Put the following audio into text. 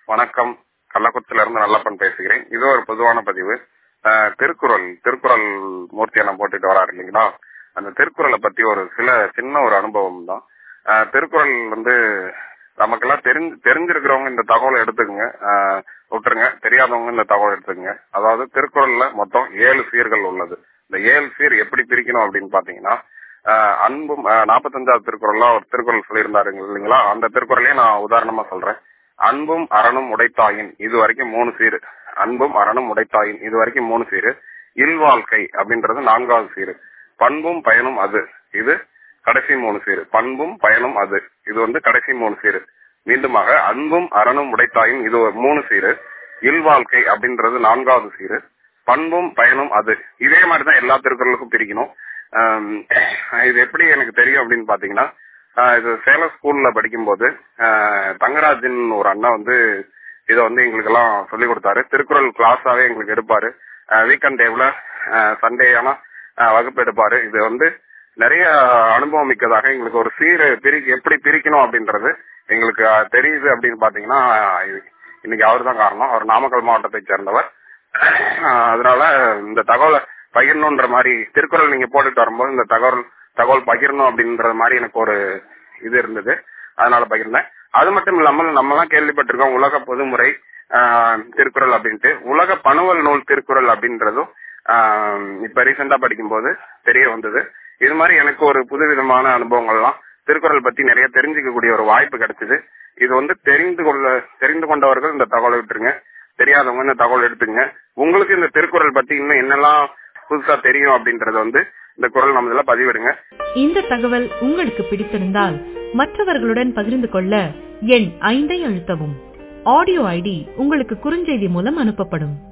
வணக்கம் கள்ளக்குறிச்சியில இருந்து நல்லப்பன் பேசுகிறேன் இது ஒரு பொதுவான பதிவு அஹ், திருக்குறள் திருக்குறள் மூர்த்தி எல்லாம் போட்டுட்டு வராரு இல்லைங்களா அந்த திருக்குறளை பத்தி ஒரு சில சின்ன ஒரு அனுபவம் தான் அஹ், திருக்குறள் வந்து நமக்கெல்லாம் தெரிஞ்சு தெரிஞ்சிருக்கிறவங்க இந்த தகவலை எடுத்துக்கங்க அஹ், விட்டுருங்க தெரியாதவங்க இந்த தகவல் எடுத்துக்கங்க அதாவது திருக்குறள்ல மொத்தம் ஏழு சீர்கள் உள்ளது இந்த ஏழு சீர் எப்படி பிரிக்கணும் அப்படின்னு பாத்தீங்கன்னா அஹ், அன்பும் அஹ், நாற்பத்தஞ்சாவது திருக்குறள்ல ஒரு திருக்குறள் சொல்லியிருந்தாரு இல்லைங்களா அந்த திருக்குறளையே நான் உதாரணமா சொல்றேன் அன்பும் அறனும் உடைத்தாயின் இது வரைக்கும் மூணு சீரு அன்பும் அறனும் உடைத்தாயின் இது வரைக்கும் மூணு சீரு இல்வாழ்க்கை அப்படின்றது நான்காவது சீரு பண்பும் பயனும் அது இது கடைசி மூணு சீரு பண்பும் பயனும் அது இது வந்து கடைசி மூணு சீரு மீண்டுமாக அன்பும் அறனும் உடைத்தாயின் இது ஒரு மூணு சீரு இல்வாழ்க்கை அப்படின்றது நான்காவது சீரு பண்பும் பயனும் அது இதே மாதிரிதான் எல்லா திருக்குறளுக்கும் பிரிக்கணும் ஆம், இது எப்படி எனக்கு தெரியும் அப்படின்னு பாத்தீங்கன்னா ஆஹ் இது சேலம் ஸ்கூல்ல படிக்கும்போது ஆஹ் தங்கராஜன் ஒரு அண்ணா வந்து இதை வந்து எங்களுக்கு எல்லாம் சொல்லி கொடுத்தாரு திருக்குறள் கிளாஸாவே எங்களுக்கு எடுப்பாரு வீக்கெண்ட் டேவ்ல சண்டே ஆனா ஆஹ் வகுப்பு எடுப்பாரு இது வந்து நிறைய அனுபவம் மிக்கதாக எங்களுக்கு ஒரு சீரு பிரி எப்படி பிரிக்கணும் அப்படின்றது எங்களுக்கு ஆஹ் தெரியுது அப்படின்னு பாத்தீங்கன்னா இது- இன்னைக்கு அவர் தான் காரணம் அவர் நாமக்கல் மாவட்டத்தை சேர்ந்தவர் ஆஹ் அதனால இந்த தகவலை பகிரணுன்ற மாதிரி திருக்குறள் நீங்க போட்டுட்டு வரும்போது இந்த தகவல் தகவல் பகிரணும் அப்படின்ற மாதிரி எனக்கு ஒரு இது இருந்தது அதனால பகிர்ந்தேன் அது மட்டும் இல்லாமல் நம்ம எல்லாம் கேள்விப்பட்டிருக்கோம் உலக பொதுமுறை ஆஹ், திருக்குறள் அப்படின்ட்டு உலக பணுவல் நூல் திருக்குறள் அப்படின்றதும் ஆஹ், இப்ப ரீசெண்டா படிக்கும்போது தெரிய வந்தது இது மாதிரி எனக்கு ஒரு புதுவிதமான அனுபவங்கள்லாம் திருக்குறள் பத்தி நிறைய தெரிஞ்சுக்கக்கூடிய ஒரு வாய்ப்பு கிடைச்சது இது வந்து தெரிந்து கொள்ள தெரிந்து கொண்டவர்கள் இந்த தகவலை விட்டுருங்க தெரியாதவங்க இந்த தகவல் எடுத்துங்க உங்களுக்கு இந்த திருக்குறள் பத்தி இன்னும் என்னெல்லாம் புதுசா தெரியும் அப்படின்றத வந்து இந்த குரல் நம்ம இதுல பதிவிடுங்க இந்த தகவல் உங்களுக்கு பிடித்திருந்தால் மற்றவர்களுடன் பகிர்ந்து கொள்ள எண் ஐந்தை அழுத்தவும் ஆடியோ ஐடி உங்களுக்கு குறுஞ்செய்தி மூலம் அனுப்பப்படும்